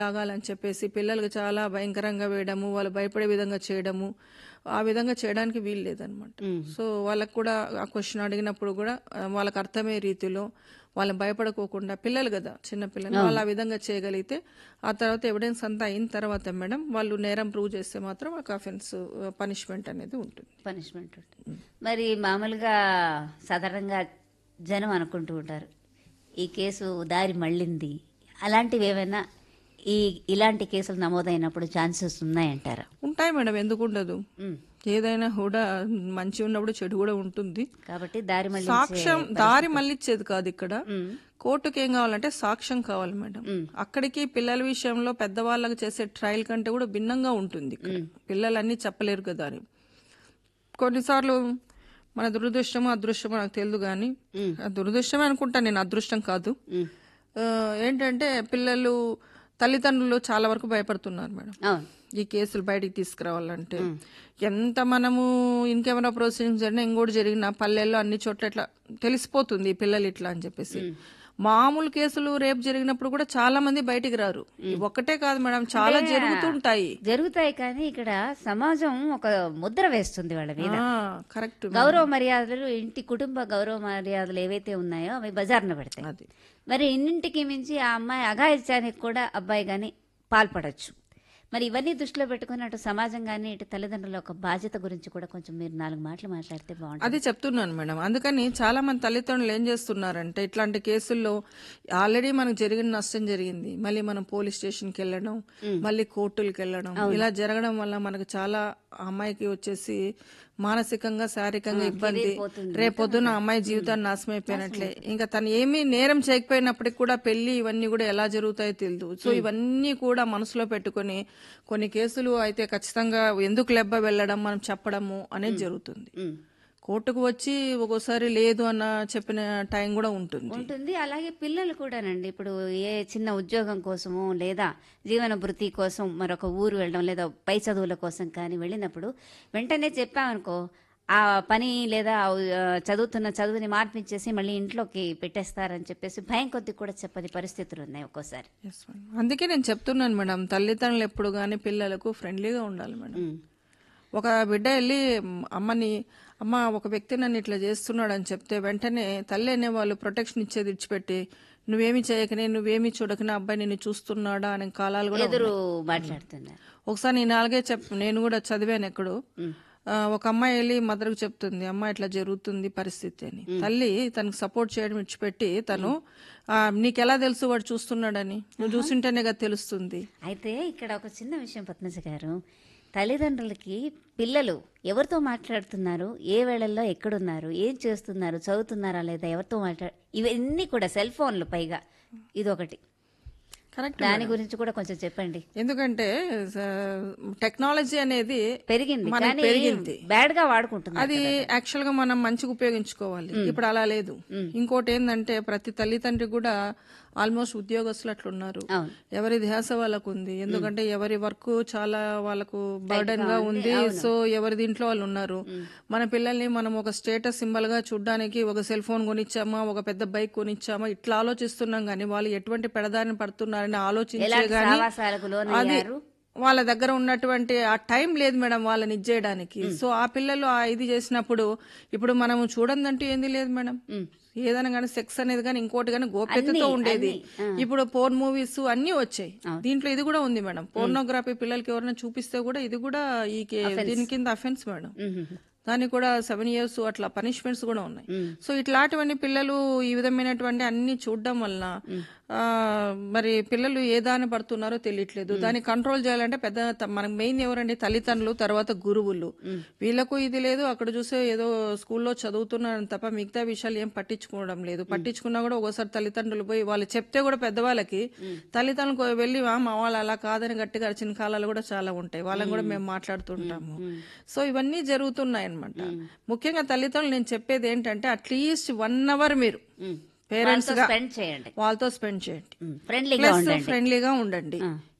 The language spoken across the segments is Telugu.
తాగాలని చెప్పేసి పిల్లలకు చాలా భయంకరంగా వేయడము వాళ్ళు భయపడే విధంగా చేయడము ఆ విధంగా చేయడానికి వీలు లేదనమాట సో వాళ్ళకు కూడా ఆ క్వశ్చన్ అడిగినప్పుడు కూడా ఆ, వాళ్ళకి అర్థమయ్యే రీతిలో వాళ్ళని భయపడకోకుండా పిల్లలు కదా చిన్న పిల్లలు వాళ్ళు ఆ విధంగా చేయగలిగితే ఆ తర్వాత ఎవిడెన్స్ అంతా అయిన తర్వాత మేడం వాళ్ళు నేరం ప్రూవ్ చేస్తే మాత్రం వాళ్ళకి అఫెన్స్ పనిష్మెంట్ అనేది ఉంటుంది పనిష్మెంట్ ఉంటుంది మరి మామూలుగా సాధారణంగా జనం అనుకుంటూ ఉంటారు ఈ కేసు దారి మళ్ళింది అలాంటివి ఏమైనా ఈ ఇలాంటి కేసులు నమోదైనప్పుడు ఛాన్సెస్ ఉన్నాయంటారా ఉంటాయి మేడం ఎందుకు ఉండదు ఉమ్. ఏదైనా కూడా మంచి ఉన్నప్పుడు చెడు కూడా ఉంటుంది కాబట్టి దారి మళ్ళీ సాక్ష్యం దారి మళ్ళిచ్చేది కాదు ఇక్కడ కోర్టుకి ఏం కావాలంటే సాక్ష్యం కావాలి మేడం అక్కడికి పిల్లల విషయంలో పెద్దవాళ్ళకి చేసే ట్రయల్ కంటే కూడా భిన్నంగా ఉంటుంది ఇక్కడ. పిల్లలన్నీ చెప్పలేరు కదా అని కొన్నిసార్లు మన దురదృష్టమో అదృష్టమో నాకు తెలియదు కానీ దురదృష్టమే అనుకుంటా నేను అదృష్టం కాదు ఆ, ఏంటంటే పిల్లలు తల్లిదండ్రులు చాలా వరకు భయపడుతున్నారు మేడం అవును ఈ కేసులు బయటికి తీసుకురావాలంటే ఎంత మనము ఇన్ కెమెరా ప్రొసీడింగ్స్ జరిగినా ఇంకోటి జరిగినా పల్లెల్లో అన్ని చోట్ల ఇట్లా తెలిసిపోతుంది ఈ పిల్లలు ఇట్లా అని చెప్పేసి మామూలు కేసులు రేపు జరిగినప్పుడు కూడా చాలా మంది బయటికి రారు ఒక్కటే కాదు మేడం చాలా జరుగుతుంటాయి జరుగుతాయి కానీ ఇక్కడ సమాజం ఒక ముద్ర వేస్తుంది వాళ్ళ మీద కరెక్ట్ గౌరవ మర్యాదలు ఇంటి కుటుంబ గౌరవ మర్యాదలు ఏవైతే ఉన్నాయో అవి బజార్న పెడతాయి అది మరి ఇన్నింటికి మించి ఆ అమ్మాయి అఘాయిత్యానికి కూడా అబ్బాయి గాని పాల్పడచ్చు మరి ఇవన్నీ దృష్టిలో పెట్టుకుని అటు సమాజం కానీ ఇటు తల్లిదండ్రుల ఒక బాధ్యత గురించి కూడా కొంచెం మీరు నాలుగు మాటలు మాట్లాడితే బాగుంటుంది అది చెప్తున్నాను మేడం అందుకని చాలా మంది తల్లిదండ్రులు ఏం చేస్తున్నారంటే ఇట్లాంటి కేసుల్లో ఆల్రెడీ మనకు జరిగిన నష్టం జరిగింది మళ్ళీ మనం పోలీస్ స్టేషన్కి వెళ్ళడం మళ్ళీ కోర్టులకు వెళ్ళడం ఇలా జరగడం వల్ల మనకు చాలా ఆ అమ్మాయికి వచ్చేసి మానసికంగా శారీరకంగా ఇబ్బంది రేపొద్దున ఆ అమ్మాయి జీవితాన్ని నాశనం అయిపోయినట్లే ఇంకా తను ఏమీ నేరం చేయకపోయినప్పటికి కూడా పెళ్లి ఇవన్నీ కూడా ఎలా జరుగుతాయో తెలియదు సో ఇవన్నీ కూడా మనసులో పెట్టుకొని కొన్ని కేసులు అయితే ఖచ్చితంగా ఎందుకు లెబ్బ వెళ్ళడం మనం చెప్పడము అనేది జరుగుతుంది ఉమ్. కోర్టుకు వచ్చి ఒక్కోసారి లేదు అన్న చెప్పిన టైం కూడా ఉంటుంది ఉంటుంది అలాగే పిల్లలు కూడానండి ఇప్పుడు ఏ చిన్న ఉద్యోగం కోసమో లేదా జీవన భృతి కోసం మరొక ఊరు వెళ్ళడం లేదా పై చదువుల కోసం కానీ వెళ్ళినప్పుడు వెంటనే చెప్పామనుకో ఆ పని లేదా ఆ చదువుతున్న చదువుని మార్పించేసి మళ్ళీ ఇంట్లోకి పెట్టేస్తారని చెప్పేసి భయం కొద్ది కూడా చెప్పని పరిస్థితులు ఉన్నాయి ఒక్కోసారి Yes, madam. అందుకే నేను చెప్తున్నాను మేడం తల్లిదండ్రులు ఎప్పుడు కానీ పిల్లలకు ఫ్రెండ్లీగా ఉండాలి మేడం ఉమ్. ఒక బిడ్డ వెళ్ళి మ్, అమ్మని అమ్మ ఒక వ్యక్తి నన్ను ఇట్లా చేస్తున్నాడు అని చెప్తే వెంటనే తల్లి అనే వాళ్ళు ప్రొటెక్షన్ ఇచ్చేది ఇచ్చిపెట్టి నువ్వేమి చేయకనే నువ్వేమి చూడకనే అబ్బాయి నిన్ను చూస్తున్నాడా అనే కాలాలు కూడా ఎదురు మాట్లాడుతున్నారు ఒకసారి నేను అలాగే చెప్ నేను కూడా చదివాను ఎక్కడో ఆ, ఒక అమ్మాయి వెళ్ళి మదర్కు చెప్తుంది అమ్మ ఇట్లా జరుగుతుంది పరిస్థితి అని తల్లి తనకు సపోర్ట్ చేయడం ఇచ్చిపెట్టి తను ఆ, నీకెలా తెలుసు వాడు చూస్తున్నాడని నువ్వు చూసింటేనే కదా తెలుస్తుంది అయితే ఇక్కడ ఒక చిన్న విషయం పద్మజ గారు తల్లిదండ్రులకి పిల్లలు ఎవరితో మాట్లాడుతున్నారు ఏ వేళల్లో ఎక్కడున్నారు ఏం చేస్తున్నారు చదువుతున్నారా లేదా ఎవరితో మాట్లాడు ఇవన్నీ కూడా సెల్ ఫోన్లు పైగా ఇదొకటి కరెక్ట్ దాని గురించి కూడా కొంచెం చెప్పండి ఎందుకంటే టెక్నాలజీ అనేది పెరిగింది మనకి కానీ పెరిగింది. బ్యాడ్ గా వాడుకుంటున్నారు అది యాక్చువల్ గా మనం మంచిగా ఉపయోగించుకోవాలి ఇప్పుడు అలా లేదు ఇంకోటి ఏంటంటే ప్రతి తల్లిదండ్రి కూడా ఆల్మోస్ట్ ఉద్యోగస్తులు అట్లున్నారు అవును ఎవరి ధ్యాస వాళ్ళకు ఉంది ఎందుకంటే ఎవరి వర్క్ చాలా వాళ్ళకు బర్డన్ గా ఉంది సో ఎవరి దీంట్లో వాళ్ళు ఉన్నారు మన పిల్లల్ని మనం ఒక స్టేటస్ సింబల్ గా చూడడానికి ఒక సెల్ ఫోన్ కొనిచ్చామా ఒక పెద్ద బైక్ కొనిచ్చామా ఇట్లా ఆలోచిస్తున్నాం గానీ వాళ్ళు ఎటువంటి పెడదారిని పడుతున్నారని ఆలోచించే ఎలాంటి గానీ సావాసాలకు అది లోనయ్యారు వాళ్ళ దగ్గర ఉన్నటువంటి ఆ టైం లేదు మేడం వాళ్ళని ఇచ్చేయడానికి సో ఆ పిల్లలు ఆ ఇది చేసినప్పుడు ఇప్పుడు మనం చూడందంటూ ఏంది లేదు మేడం ఏదైనా కానీ సెక్స్ అనేది కానీ ఇంకోటి కానీ గోప్యతతో ఉండేది ఇప్పుడు పోర్న్ మూవీస్ అన్ని వచ్చాయి దీంట్లో ఇది కూడా ఉంది మేడం పోర్నోగ్రఫీ పిల్లలకి ఎవరైనా చూపిస్తే కూడా ఇది కూడా ఈ కే- దీని కింద అఫెన్స్ మేడం దానికి కూడా సెవెన్ ఇయర్స్ అట్లా పనిష్మెంట్స్ కూడా ఉన్నాయి సో ఇట్లాంటివన్నీ పిల్లలు ఈ విధమైనటువంటి అన్ని చూడడం వలన ఆ, మరి పిల్లలు ఏ దాని పడుతున్నారో తెలియట్లేదు దాన్ని కంట్రోల్ చేయాలంటే పెద్ద త- మనకు మెయిన్ ఎవరండి తల్లిదండ్రులు తర్వాత గురువులు వీళ్ళకు ఇది లేదు అక్కడ చూసే ఏదో స్కూల్లో చదువుతున్నారని తప్ప మిగతా విషయాలు ఏం పట్టించుకోవడం లేదు పట్టించుకున్నా కూడా ఒకసారి తల్లిదండ్రులు పోయి వాళ్ళు చెప్తే కూడా పెద్దవాళ్ళకి తల్లిదండ్రులు వెళ్ళి "ఆ, మా వాళ్ళు అలా కాదని గట్టిగా అరిచిన కాలాలు కూడా చాలా ఉంటాయి వాళ్ళని కూడా మేము మాట్లాడుతుంటాము సో ఇవన్నీ జరుగుతున్నాయి అనమాట ముఖ్యంగా తల్లిదండ్రులు నేను చెప్పేది ఏంటంటే అట్లీస్ట్ వన్ అవర్ మీరు పేరెంట్స్ గా స్పెండ్ చేయండి వాళ్ళతో స్పెండ్ చేయండి ఫ్రెండ్లీగా ప్లస్ ఉండండి ఫ్రెండ్లీగా ఉండండి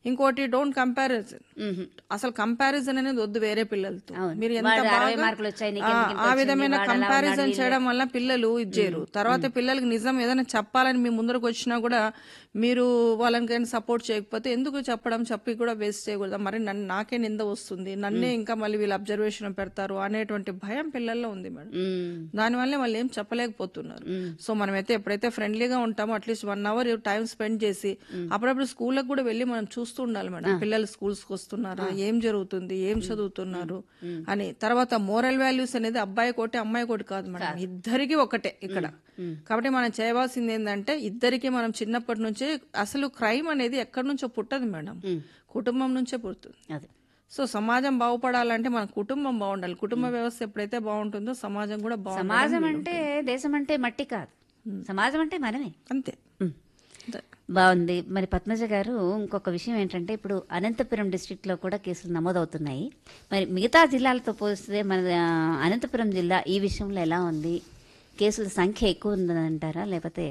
ఇంకోటి డోంట్ కంపారిజన్ మ్మ్. అసలు కంపారిజన్ అనేది వద్దు వేరే పిల్లలతో అవును. మీరు ఎంత వాడు అరవై బాగా మార్కులు వచ్చాయి, నీకు ఆ, ఎందుకు ఇంత ఆ వచ్చింది? విధమైన వాడు అలా కంపారిజన్ ఉన్నాడు, చేయడం వల్ల పిల్లలు ఇది చేయరు తర్వాత పిల్లలకి నిజం ఏదైనా చెప్పాలని మీ ముందరకు వచ్చినా కూడా మీరు వాళ్ళని కానీ సపోర్ట్ చేయకపోతే ఎందుకు చెప్పడం చెప్పి కూడా వేస్ట్ చేయకూడదు మరి నన్ను నాకే నింద వస్తుంది నన్నే ఇంకా మళ్ళీ వీళ్ళు అబ్జర్వేషన్ పెడతారు అనేటువంటి భయం పిల్లల్లో ఉంది మేడం మ్మ్. దానివల్ల వాళ్ళు ఏం చెప్పలేకపోతున్నారు సో మనమైతే ఎప్పుడైతే ఫ్రెండ్లీగా ఉంటామో at least one hour time spend చేసి అప్పుడప్పుడు స్కూళ్ళకి కూడా వెళ్ళి మనం చూస్తూ ఉండాలి మేడం పిల్లలు స్కూల్స్కి వస్తున్నారా ఏం జరుగుతుంది ఏం చదువుతున్నారు అని తర్వాత మోరల్ వాల్యూస్ అనేది అబ్బాయి కోటి అమ్మాయి కోటి కాదు మేడం ఇద్దరికి ఒకటే ఇక్కడ కాబట్టి మనం చేయవలసింది ఏంటంటే ఇద్దరికి మనం చిన్నప్పటి నుంచే అసలు క్రైమ్ అనేది ఎక్కడి నుంచో పుట్టదు మేడం కుటుంబం నుంచే పుడుతుంది అదే సో సమాజం బాగుపడాలంటే మన కుటుంబం బాగుండాలి కుటుంబ వ్యవస్థ ఎప్పుడైతే బాగుంటుందో సమాజం కూడా బాగుంటుంది సమాజం అంటే దేశం అంటే మట్టి కాదు సమాజం అంటే మనమే అంతే అంతే. బాగుంది మరి పద్మజ గారు ఇంకొక విషయం ఏంటంటే ఇప్పుడు అనంతపురం డిస్టిక్ లో కూడా కేసులు నమోదవుతున్నాయి మరి మిగతా జిల్లాలతో పోలిస్తే మన ఆ, అనంతపురం జిల్లా ఈ విషయంలో ఎలా ఉంది కేసుల సంఖ్య ఎక్కువ ఉందంటారా లేకపోతే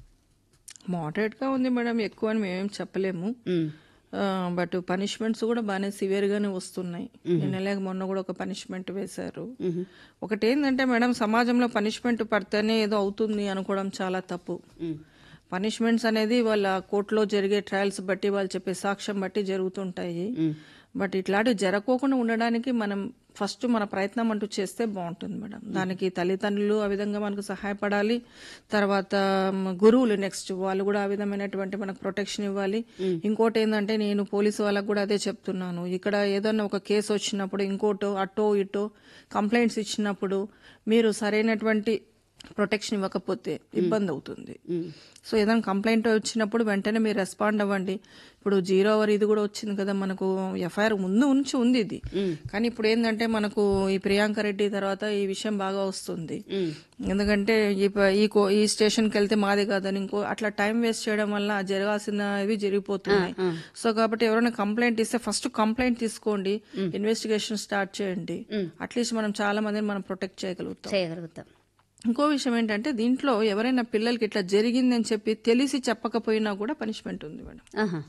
మోడరేట్ గా ఉంది మేడం ఎక్కువ అని మేమేం చెప్పలేము ఉమ్, బట్ పనిష్మెంట్స్ కూడా బాగానే సివియర్ గానే వస్తున్నాయి నిన్నలేక మొన్న కూడా ఒక పనిష్మెంట్ వేశారు ఒకటి ఏంటంటే మేడం సమాజంలో పనిష్మెంట్ పడితేనే ఏదో అవుతుంది అనుకోవడం చాలా తప్పు ఉమ్, పనిష్మెంట్స్ అనేది వాళ్ళ కోర్టులో జరిగే ట్రయల్స్ బట్టి వాళ్ళు చెప్పే సాక్ష్యం బట్టి జరుగుతుంటాయి బట్ ఇట్లాంటివి జరగకోకుండా ఉండడానికి మనం ఫస్ట్ మన ప్రయత్నం అంటూ చేస్తే బాగుంటుంది మేడం దానికి తల్లిదండ్రులు ఆ విధంగా మనకు సహాయపడాలి తర్వాత మ్, గురువులు నెక్స్ట్ వాళ్ళు కూడా ఆ విధమైనటువంటి మనకు ప్రొటెక్షన్ ఇవ్వాలి ఇంకోటి ఏంటంటే నేను పోలీసు వాళ్ళకు కూడా అదే చెప్తున్నాను ఇక్కడ ఏదన్నా ఒక కేసు వచ్చినప్పుడు ఇంకోటో అటో ఇటో కంప్లైంట్స్ ఇచ్చినప్పుడు మీరు సరైనటువంటి ప్రొటెక్షన్ ఇవ్వకపోతే ఇబ్బంది అవుతుంది సో ఏదైనా కంప్లైంట్ వచ్చినప్పుడు వెంటనే మీరు రెస్పాండ్ అవ్వండి ఇప్పుడు జీరో అవర్ ఇది కూడా వచ్చింది కదా మనకు ఎఫ్ఐఆర్ ముందు ఉంచి ఉంది ఇది కానీ ఇప్పుడు ఏంటంటే మనకు ఈ ప్రియాంక రెడ్డి తర్వాత ఈ విషయం బాగా వస్తుంది ఎందుకంటే ఈ ప- ఈ కో- ఈ స్టేషన్కి వెళ్తే మాది కాదని ఇంకో అట్లా టైం వేస్ట్ చేయడం వల్ల జరగాల్సినవి జరిగిపోతున్నాయి సో కాబట్టి ఎవరైనా కంప్లైంట్ ఇస్తే ఫస్ట్ కంప్లైంట్ తీసుకోండి ఇన్వెస్టిగేషన్ స్టార్ట్ చేయండి అట్లీస్ట్ మనం చాలా మందిని మనం ప్రొటెక్ట్ చేయగలుగుతాం చేయగలుగుతాం ఇంకో విషయం ఏంటంటే దీంట్లో ఎవరైనా పిల్లలకి ఇట్లా జరిగిందని చెప్పి తెలిసి చెప్పకపోయినా కూడా పనిష్మెంట్ ఉంది మేడం ఆహా.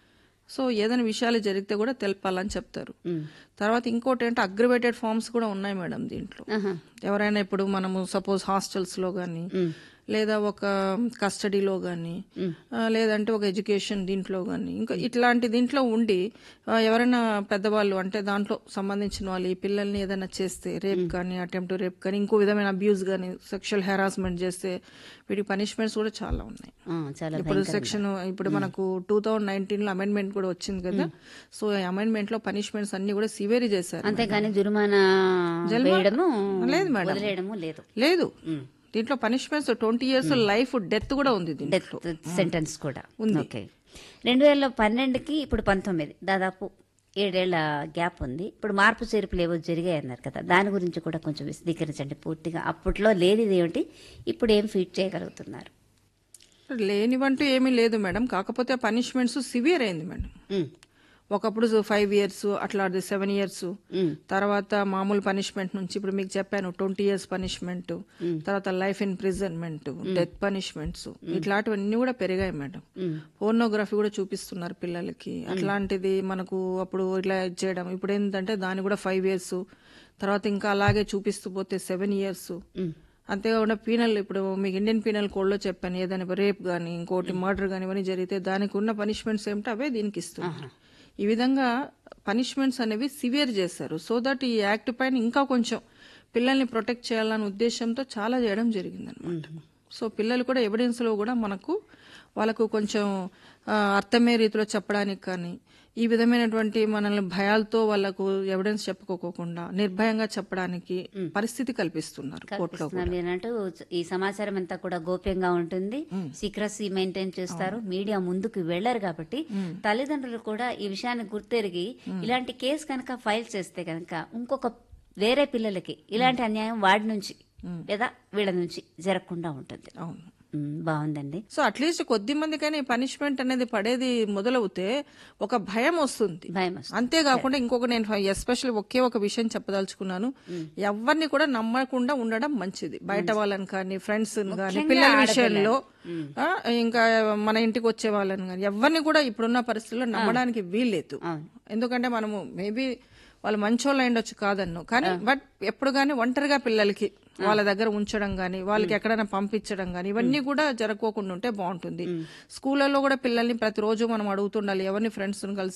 సో ఏదైనా విషయాలు జరిగితే కూడా తెలపాలని చెప్తారు తర్వాత ఇంకోటి ఏంటంటే అగ్రివేటెడ్ ఫార్మ్స్ కూడా ఉన్నాయి మేడం దీంట్లో ఆహా. ఎవరైనా ఇప్పుడు మనము సపోజ్ హాస్టల్స్ లో కానీ లేదా ఒక కస్టడీలో కానీ లేదంటే ఒక ఎడ్యుకేషన్ దీంట్లో కానీ ఇంకా ఇట్లాంటి దీంట్లో ఉండి ఆ, ఎవరైనా పెద్దవాళ్ళు అంటే దాంట్లో సంబంధించిన వాళ్ళు ఈ పిల్లల్ని ఏదైనా చేస్తే రేప్ కానీ అటెంప్ట్ రేప్ కానీ ఇంకో విధమైన అబ్యూస్ కానీ సెక్షువల్ హెరాస్మెంట్ చేస్తే వీటి పనిష్మెంట్స్ కూడా చాలా ఉన్నాయి ఆ, చాలా ఇప్పుడు సెక్షన్ ఇప్పుడు మనకు టూ థౌజండ్ నైన్టీన్ లో అమెండ్మెంట్ కూడా వచ్చింది కదా సో ఈ అమెండ్మెంట్ లో పనిష్మెంట్స్ అన్ని కూడా సివేర్ చేశారు అంతేగాని జుర్మానా వేయడము లేదు మేడం. వదిలేయడము లేదు లేదు దీంట్లో punishments twenty years life death కూడా ఉంది దీంట్లో డెత్ సెంటెన్స్ కూడా ఓకే రెండు వేల పన్నెండుకి ఇప్పుడు పంతొమ్మిది దాదాపు ఏడేళ్ల గ్యాప్ ఉంది ఇప్పుడు మార్పు చేర్పులు ఏవో జరిగాయి అన్నారు కదా దాని గురించి కూడా కొంచెం విశదీకరించండి పూర్తిగా అప్పట్లో లేనిది ఏమిటి ఇప్పుడు ఏం ఫీట్ చేయగలుగుతున్నారు లేనివంటూ ఏమీ లేదు మేడం కాకపోతే పనిష్మెంట్స్ సివియర్ అయింది మేడం ఉమ్, ఒకప్పుడు ఫైవ్ ఇయర్స్ అట్లా సెవెన్ ఇయర్స్ తర్వాత మామూలు పనిష్మెంట్ నుంచి ఇప్పుడు మీకు చెప్పాను ట్వంటీ ఇయర్స్ పనిష్మెంట్ తర్వాత లైఫ్ ఇంప్రిజన్మెంట్ డెత్ పనిష్మెంట్స్ ఇట్లాంటివన్నీ కూడా పెరిగాయి మేడం పోర్నోగ్రఫీ కూడా చూపిస్తున్నారు పిల్లలకి అట్లాంటిది మనకు అప్పుడు ఇట్లా ఇది చేయడం ఇప్పుడు ఏంటంటే దాని కూడా ఫైవ్ ఇయర్స్ తర్వాత ఇంకా అలాగే చూపిస్తూ పోతే సెవెన్ ఇయర్స్ అంతేకాకుండా పీనల్ ఇప్పుడు మీకు ఇండియన్ పీనల్ కోడ్లో చెప్పాను ఏదైనా రేప్ కానీ ఇంకోటి మర్డర్ కానీ ఇవన్నీ జరిగితే దానికి ఉన్న పనిష్మెంట్స్ ఏమిటో అవే దీనికి ఇస్తున్నారు ఈ విధంగా పనిష్మెంట్స్ అనేవి సివియర్ చేశారు సో దట్ ఈ యాక్ట్ పైన ఇంకా కొంచెం పిల్లల్ని ప్రొటెక్ట్ చేయాలనే ఉద్దేశంతో చాలా చేయడం జరిగిందనమాట సో పిల్లలు కూడా ఎవిడెన్స్ లో కూడా మనకు వాళ్ళకు కొంచెం ఆ, అర్థమయ్యే రీతిలో చెప్పడానికి కానీ ఈ విధమైనటువంటి మనల్ని భయాలతో వాళ్ళకు ఎవిడెన్స్ చెప్పుకోకుండా నిర్భయంగా చెప్పడానికి పరిస్థితి కల్పిస్తున్నారు కోర్టులో కల్పిస్తున్నారు. మీరు అన్నట్టు ఈ సమాచారం అంతా కూడా గోప్యంగా ఉంటుంది సీక్రసీ మెయింటైన్ చేస్తారు మీడియా ముందుకు వెళ్లరు కాబట్టి తల్లిదండ్రులు కూడా ఈ విషయాన్ని గుర్తెరిగి ఇలాంటి కేసు కనుక ఫైల్ చేస్తే కనుక ఇంకొక వేరే పిల్లలకి ఇలాంటి అన్యాయం వాడి నుంచి లేదా వీళ్ళ నుంచి జరగకుండా ఉంటుంది అవును ఉమ్, బాగుందండి సో అట్లీస్ట్ కొద్ది మందికైనా ఈ పనిష్మెంట్ అనేది పడేది మొదలవుతే ఒక భయం వస్తుంది భయం వస్తుంది అంతేకాకుండా ఇంకొక నేను ఎస్పెషల్ ఒకే ఒక విషయం చెప్పదలుచుకున్నాను ఎవరిని కూడా నమ్మకుండా ఉండడం మంచిది బయట వాళ్ళని కానీ ఫ్రెండ్స్ కానీ పిల్లల విషయంలో ఆ, ఇంకా మన ఇంటికి వచ్చే వాళ్ళని కానీ ఎవరిని కూడా ఇప్పుడున్న పరిస్థితుల్లో నమ్మడానికి వీల్లేదు అవును. ఎందుకంటే మనము మేబీ వాళ్ళు మంచోళ్ళు అయిండొచ్చు కాదన్ను కానీ బట్ ఎప్పుడు కానీ ఒంటరిగా పిల్లలకి వాళ్ళ దగ్గర ఉంచడం కానీ వాళ్ళకి ఎక్కడైనా పంపించడం కానీ ఇవన్నీ కూడా జరగకోకుండా ఉంటే బాగుంటుంది స్కూళ్ళల్లో కూడా పిల్లల్ని ప్రతిరోజు మనం అడుగుతుండాలి ఎవరిని ఫ్రెండ్స్ కలిసి